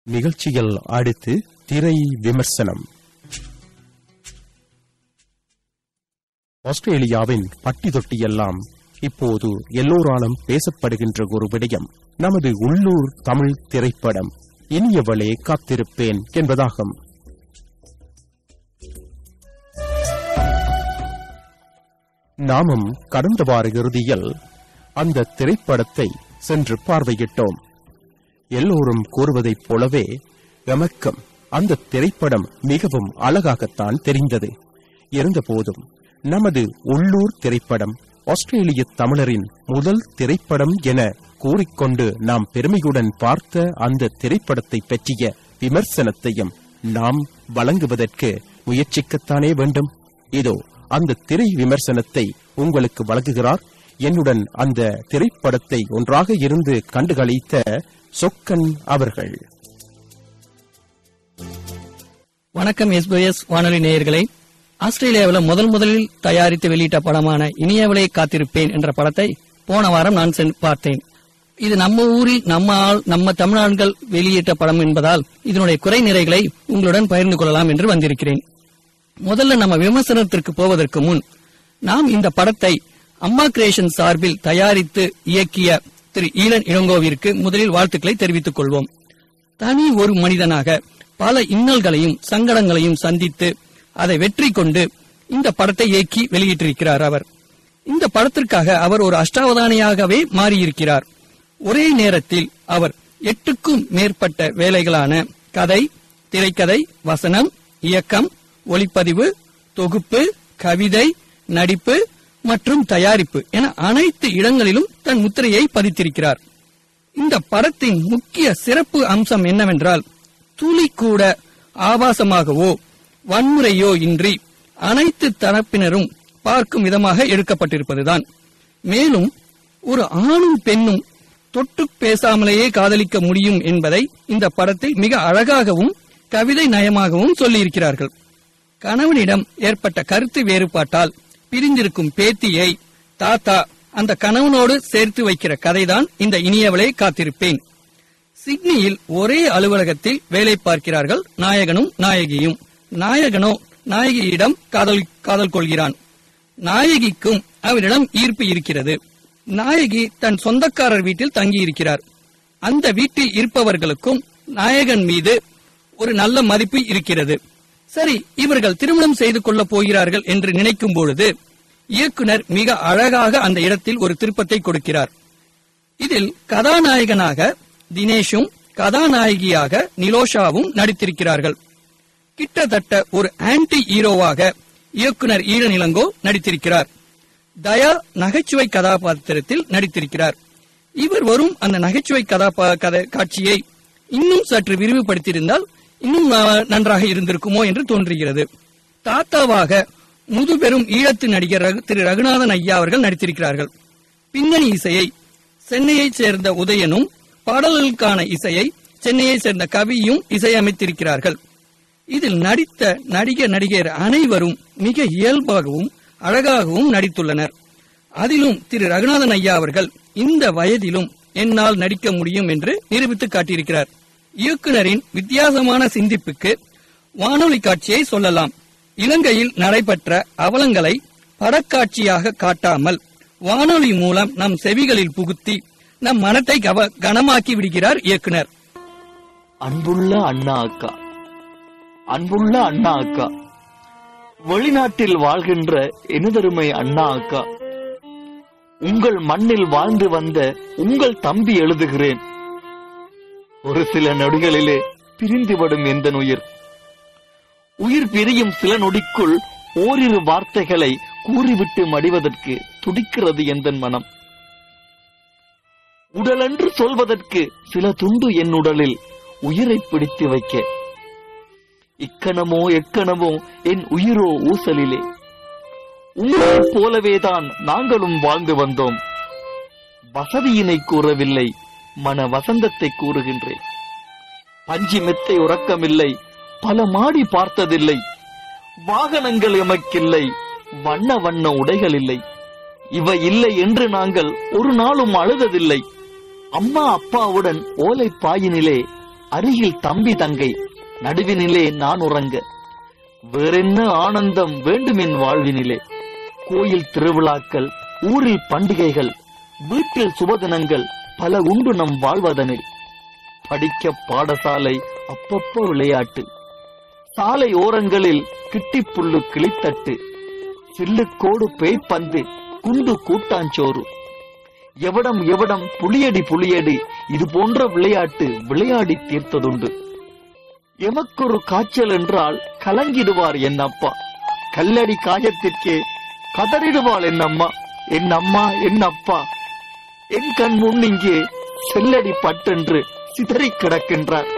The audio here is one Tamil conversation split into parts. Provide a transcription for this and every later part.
நிகழ்ச்சியில் அடுத்து திரை விமர்சனம் ஆஸ்திரேலியாவின் பட்டி தொட்டியெல்லாம் இப்போது எல்லோராலும் பேசப்படுகின்ற ஒரு விடயம் நமது உள்ளூர் தமிழ் திரைப்படம் இனியவளே காத்திருப்பேன் என்பதாகும் நாமும் கடந்த வார இறுதியில் அந்த திரைப்படத்தை சென்று பார்வையிட்டோம் எல்லோரும் கூறுவதைப் போலவே எமக்கும் அந்த திரைப்படம் மிகவும் அழகாகத்தான் தெரிந்தது இருந்தபோதும் நமது உள்ளூர் திரைப்படம் ஆஸ்திரேலிய தமிழரின் முதல் திரைப்படம் என கூறிக்கொண்டு நாம் பெருமையுடன் பார்த்த அந்த திரைப்படத்தை பற்றிய விமர்சனத்தையும் நாம் வழங்குவதற்கு முயற்சிக்கத்தானே வேண்டும் இதோ அந்த திரை விமர்சனத்தை உங்களுக்கு வழங்குகிறார் என்னுடன் அந்த திரைப்படத்தை ஒன்றாக இருந்து கண்டுகளித்த சொக்கன் அவர்கள் வணக்கம் எஸ்பிஎஸ் வானொலி நேயர்களே ஆஸ்திரேலியாவில் முதல் முதலில் தயாரித்து வெளியிட்ட படமான இனியவளே காத்திருப்பேன் என்ற படத்தை போன வாரம் நான் சென்று பார்த்தேன் இது நம்ம ஊரில் நம்ம ஆள் நம்ம தமிழ்நாடுகள் வெளியிட்ட படம் என்பதால் இதனுடைய குறை நிறைகளை உங்களுடன் பகிர்ந்து கொள்ளலாம் என்று வந்திருக்கிறேன் முதல்ல நம்ம விமர்சனத்திற்கு போவதற்கு முன் நாம் இந்த படத்தை அம்மா கிரியேஷன் சார்பில் தயாரித்து இயக்கிய திரு ஈலன் இளங்கோவிற்கு முதலில் வாழ்த்துக்களை தெரிவித்துக் கொள்வோம் தனி ஒரு மனிதனாக பல இன்னல்களையும் சங்கடங்களையும் சந்தித்து அதை வெற்றி கொண்டு இந்த படத்தை இயக்கி வெளியிட்டிருக்கிறார் அவர் இந்த படத்திற்காக அவர் ஒரு அஷ்டாவதானியாகவே மாறியிருக்கிறார் ஒரே நேரத்தில் அவர் எட்டுக்கும் மேற்பட்ட வேலைகளான கதை திரைக்கதை வசனம் இயக்கம் ஒளிப்பதிவு தொகுப்பு கவிதை நடிப்பு மற்றும் தயாரிப்பு என அனைத்து இடங்களிலும் தன் முத்திரையை பதித்திருக்கிறார் இந்த படத்தின் முக்கிய சிறப்பு அம்சம் என்னவென்றால் துளி கூட ஆபாசமாகவோ வன்முறையோ இன்றி அனைத்து தரப்பினரும் பார்க்கும் விதமாக எடுக்கப்பட்டிருப்பதுதான் மேலும் ஒரு ஆணும் பெண்ணும் தொட்டு பேசாமலேயே காதலிக்க முடியும் என்பதை இந்த படத்தில் மிக அழகாகவும் கவிதை நயமாகவும் சொல்லியிருக்கிறார்கள் கணவனிடம் ஏற்பட்ட கருத்து வேறுபாட்டால் பிரிந்திருக்கும் பேத்தியை தாத்தா அந்த கணவனோடு சேர்த்து வைக்கிற கதைதான் இந்த இனியவளை காத்திருப்பேன் சிட்னியில் ஒரே அலுவலகத்தில் வேலை பார்க்கிறார்கள் நாயகனும் நாயகியும் நாயகனோ நாயகியிடம் காதல் காதல் கொள்கிறான் நாயகிக்கும் அவரிடம் ஈர்ப்பு இருக்கிறது நாயகி தன் சொந்தக்காரர் வீட்டில் தங்கியிருக்கிறார் அந்த வீட்டில் இருப்பவர்களுக்கும் நாயகன் மீது ஒரு நல்ல மதிப்பு இருக்கிறது சரி இவர்கள் திருமணம் செய்து கொள்ளப் போகிறார்கள் என்று நினைக்கும் பொழுது இயக்குனர் மிக அழகாக அந்த இடத்தில் ஒரு திருப்பத்தை கொடுக்கிறார் இதில் கதாநாயகனாக தினேஷும் கதாநாயகியாக நிலோஷாவும் நடித்திருக்கிறார்கள் கிட்டத்தட்ட ஒரு ஆன்டி ஹீரோவாக இயக்குனர் ஈழநிலங்கோ நடித்திருக்கிறார் தயா நகைச்சுவை கதாபாத்திரத்தில் நடித்திருக்கிறார் இவர் வரும் அந்த நகைச்சுவை கதாபா கதை காட்சியை இன்னும் சற்று விரிவுபடுத்தியிருந்தால் இன்னும் அஹ், நன்றாக இருந்திருக்குமோ என்று தோன்றுகிறது தாத்தாவாக முதுபெரும் ஈழத்து நடிகர் ரகு- திரு ரகுநாதன் ஐயா அவர்கள் நடித்திருக்கிறார்கள் பின்னணி இசையை சென்னையைச் சேர்ந்த உதயனும் பாடல்களுக்கான இசையை சென்னையைச் சேர்ந்த கவியும் இசையமைத்திருக்கிறார்கள் இதில் நடித்த நடிகர் நடிகர் அனைவரும் மிக இயல்பாகவும் அழகாகவும் நடித்துள்ளனர் அதிலும் திரு ரகுநாதன் ஐயா அவர்கள் இந்த வயதிலும் என்னால் நடிக்க முடியும் என்று நிரூபித்து காட்டியிருக்கிறார் இயக்குனரின் வித்தியாசமான சிந்திப்புக்கு வானொலி காட்சியை சொல்லலாம் இலங்கையில் நடைபெற்ற அவலங்களை படக்காட்சியாக காட்டாமல் வானொலி மூலம் நம் செவிகளில் புகுத்தி நம் மனத்தை கவ- கனமாக்கி விடுகிறார் இயக்குனர் அன்புள்ள அண்ணா அக்கா அன்புள்ள அண்ணா அக்கா வெளிநாட்டில் வாழ்கின்ற எனதருமை அண்ணா அக்கா உங்கள் மண்ணில் வாழ்ந்து வந்த உங்கள் தம்பி எழுதுகிறேன் ஒரு சில நொடிகளிலே பிரிந்துவிடும் எந்த உயிர் உயிர் பிரியும் சில நொடிக்குள் ஓரிரு வார்த்தைகளை கூறிவிட்டு மடிவதற்கு துடிக்கிறது எந்த மனம் உடலென்று சொல்வதற்கு சில துண்டு என் உடலில் உயிரை பிடித்து வைக்க இக்கணமோ எக்கணமோ என் உயிரோ ஊசலிலே உங்களைப் போலவேதான் நாங்களும் வாழ்ந்து வந்தோம் வசதியினை கூறவில்லை மன வசந்தத்தை கூறுகின்றேன் பஞ்சி மெத்தை உறக்கமில்லை பல மாடி பார்த்ததில்லை வாகனங்கள் எமக்கில்லை வண்ண வண்ண உடைகள் இல்லை இவை இல்லை என்று நாங்கள் ஒரு நாளும் அழுததில்லை அம்மா அப்பாவுடன் ஓலை பாயினிலே அருகில் தம்பி தங்கை நடுவினிலே நான் உறங்க வேறென்ன ஆனந்தம் வேண்டும் என் வாழ்வினிலே கோயில் திருவிழாக்கள் ஊரில் பண்டிகைகள் வீட்டில் சுபதினங்கள் பல உண்டு நம் வாழ்வதனில் படிக்க பாடசாலை அப்பப்போ விளையாட்டு சாலை ஓரங்களில் கிட்டிப்புல்லு கிளித்தட்டு சில்லுக்கோடு பேய்ப்பந்து குண்டு கூட்டாஞ்சோறு எவடம் எவடம் புளியடி புளியடி இது போன்ற விளையாட்டு விளையாடி தீர்த்ததுண்டு எமக்கொரு காய்ச்சல் என்றால் கலங்கிடுவார் என் அப்பா கல்லடி காயத்திற்கே கதறிடுவாள் என் அம்மா என் அம்மா என் அப்பா என் கண் முன் இங்கே செல்லடி பட்டென்று சிதறிக் கிடக்கின்றார்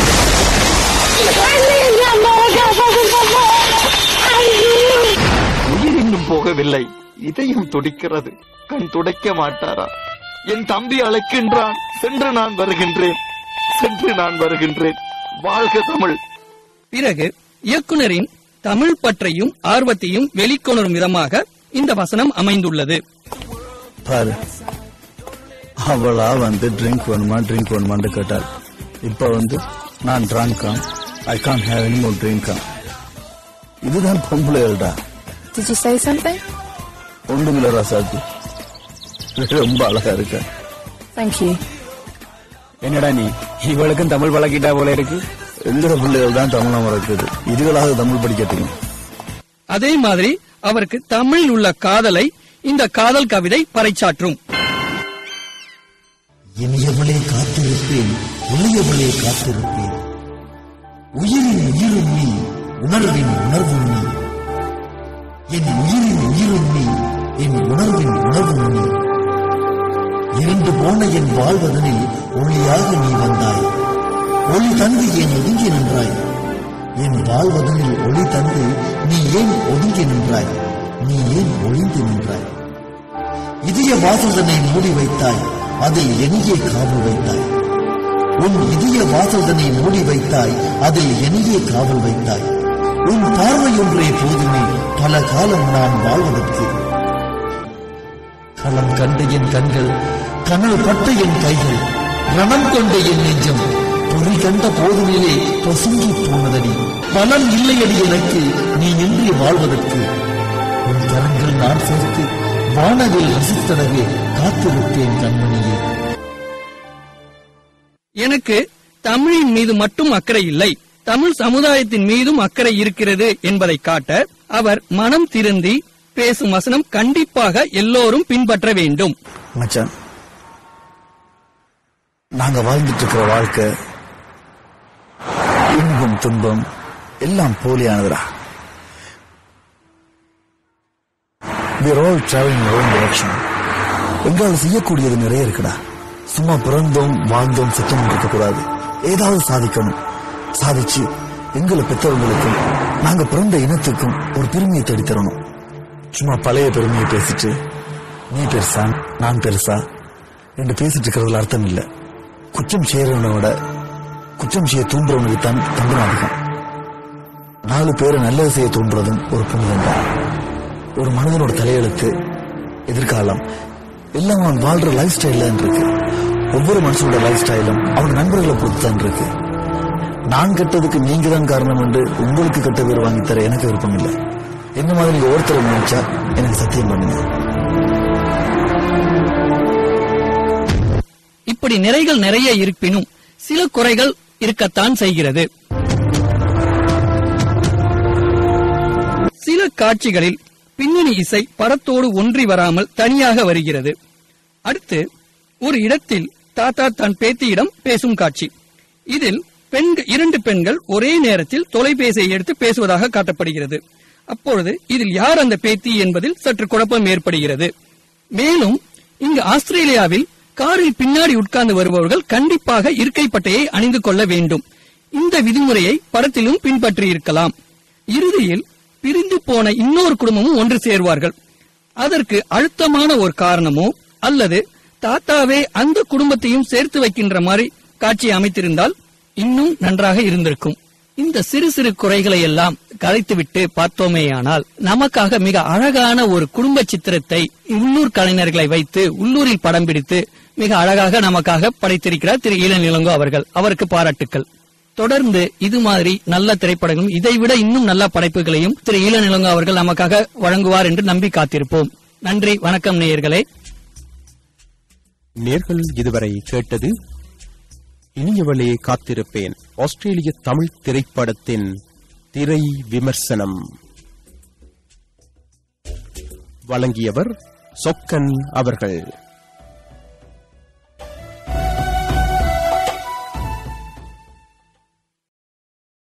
உயிர் இன்னும் போகவில்லை இதயம் துடிக்கிறது கண் துடைக்க மாட்டாரா என் தம்பி அழைக்கின்றான் சென்று நான் வருகின்றேன் சென்று நான் வருகின்றேன் வாழ்க தமிழ் பிறகு இயக்குனரின் தமிழ் பற்றையும் ஆர்வத்தையும் வெளிக்கொணரும் விதமாக இந்த வசனம் அமைந்துள்ளது பாரு அவளா வந்து ட்ரிங்க் வேணுமா ட்ரிங்க் வேணுமான்னு கேட்டாள் இப்ப வந்து நான் ட்ராங்கா I can have any more ட்ரிங்கா இதுதான் பொம்பளைகள்டா Did you say something? ஒன்றுமில்ல ராசாத்தி ரொம்ப அழகா இருக்க Thank you. என்னடா நீ இவளுக்கும் தமிழ் பழகிட்டா போல இருக்கு எங்கட பிள்ளைகள் தான் தமிழா மறக்குது இதுகளாக தமிழ் படிக்கட்டும் அதே மாதிரி அவருக்கு தமிழில் உள்ள காதலை இந்த காதல் கவிதை பறைச்சாற்றும் இனியவளே காத்திருப்பேன் இளையவளே காத்திருப்பேன் உயிரின் உயிரும் நீ உணர்வின் உணர்வும் நீ என் உயிரின் உயிரும் நீ என் உணர்வின் உணர்வும் நீ இருண்டு போன என் வாழ்வதனில் ஒளியாக நீ வந்தாய் ஒளி தந்து ஏன் ஒதுங்கி நின்றாய் என் வாழ்வதனில் ஒளி தந்து நீ ஏன் ஒதுங்கி நின்றாய் நீ ஏன் ஒளிந்து நின்றாய் இதய வாசல்தனை மூடி வைத்தாய் அதில் எனியே காவல் வைத்தாய் உன் இதய வாசல்தனை மூடி வைத்தாய் அதில் எனியே காவல் வைத்தாய் உன் பார்வை ஒன்றே போதுமே பல காலம் நான் வாழ்வதற்கு களம் கண்ட என் கண்கள் கனல் பட்ட என் கைகள் ரணம் கொண்ட என் நெஞ்சம் பொறி கண்ட போதுமிலே பசுங்கி போனதடி பலம் இல்லையடி எனக்கு நீ இன்றி வாழ்வதற்கு உன் கரங்கள் நான் சேர்த்து வானவில் ரசித்தனவே காத்திருப்பேன் கண்மணியே எனக்கு தமிழின் மீது மட்டும் அக்கறை இல்லை தமிழ் சமுதாயத்தின் மீதும் அக்கறை இருக்கிறது என்பதை காட்ட அவர் மனம் திருந்தி பேசும் வசனம் கண்டிப்பாக எல்லோரும் பின்பற்ற வேண்டும் மச்சான் நாங்க வாழ்ந்துட்டு இருக்கிற வாழ்க்கை இன்பம் துன்பம் எல்லாம் போலியானதுடா We are all traveling in our own direction. எங்களால் செய்யக்கூடியது நிறைய இருக்குடா சும்மா பிறந்தோம் வாழ்ந்தோம் செத்தோம் இருக்கக்கூடாது ஏதாவது சாதிக்கணும் சாதிச்சு எங்களை பெற்றவங்களுக்கும் நாங்க பிறந்த இனத்துக்கும் ஒரு பெருமையை தேடி தரணும் சும்மா பழைய பெருமையை பேசிட்டு நீ பெருசா நான் பெருசா என்று பேசிட்டு இருக்கிறதுல அர்த்தம் இல்ல குற்றம் செய்யறவனை விட குற்றம் செய்ய தூண்டுறவனுக்கு தான் தண்டனை அதிகம் நாலு பேரை நல்லது செய்ய தூண்டுறதும் ஒரு புனிதம் தான் ஒரு மனிதனோட தலையெழுத்து எதிர்காலம் எல்லாம் அவன் வாழ்ற லைஃப் ஸ்டைல்ல இருக்கு ஒவ்வொரு மனுஷனோட லைஃப் ஸ்டைலும் அவன் நண்பர்களை பொறுத்து தான் இருக்கு நான் கெட்டதுக்கு நீங்க தான் காரணம் என்று உங்களுக்கு கெட்ட பேர் வாங்கி தர எனக்கு விருப்பம் இல்லை என்ன மாதிரி நீங்க ஒருத்தர் நினைச்சா எனக்கு சத்தியம் பண்ணுங்க இப்படி நிறைகள் நிறைய இருப்பினும் சில குறைகள் இருக்கத்தான் செய்கிறது சில காட்சிகளில் பின்னணி இசை படத்தோடு ஒன்றி வராமல் தனியாக வருகிறது அடுத்து ஒரு இடத்தில் தாத்தா தன் பேத்தியிடம் பேசும் காட்சி இதில் பெண்கள் இரண்டு பெண்கள் ஒரே நேரத்தில் தொலைபேசியை எடுத்து பேசுவதாக காட்டப்படுகிறது அப்பொழுது இதில் யார் அந்த பேத்தி என்பதில் சற்று குழப்பம் ஏற்படுகிறது மேலும் இங்கு ஆஸ்திரேலியாவில் காரில் பின்னாடி உட்கார்ந்து வருபவர்கள் கண்டிப்பாக இருக்கை பட்டையை அணிந்து கொள்ள வேண்டும் இந்த விதிமுறையை படத்திலும் பின்பற்றி இருக்கலாம் இறுதியில் பிரிந்து போன இன்னொரு குடும்பமும் ஒன்று சேர்வார்கள் அதற்கு அழுத்தமான ஒரு காரணமோ அல்லது தாத்தாவே அந்த குடும்பத்தையும் சேர்த்து வைக்கின்ற மாதிரி காட்சி அமைத்திருந்தால் இன்னும் நன்றாக இருந்திருக்கும் இந்த சிறு சிறு குறைகளை எல்லாம் கலைத்துவிட்டு பார்த்தோமேயானால் நமக்காக மிக அழகான ஒரு குடும்ப சித்திரத்தை உள்ளூர் கலைஞர்களை வைத்து உள்ளூரில் படம் பிடித்து மிக அழகாக நமக்காக படைத்திருக்கிறார் திரு ஈழன் இளங்கோ அவர்கள் அவருக்கு பாராட்டுக்கள் தொடர்ந்து இது மாதிரி நல்ல திரைப்படங்களும் இதைவிட இன்னும் நல்ல படைப்புகளையும் திரு ஈழன் இளங்கோ அவர்கள் நமக்காக வழங்குவார் என்று நம்பி காத்திருப்போம் நன்றி வணக்கம் நேயர்களே நேர்கள் இதுவரை கேட்டது இனியவளே காத்திருப்பேன் ஆஸ்திரேலிய தமிழ் திரைப்படத்தின் திரை விமர்சனம் வழங்கியவர் சொக்கன் அவர்கள்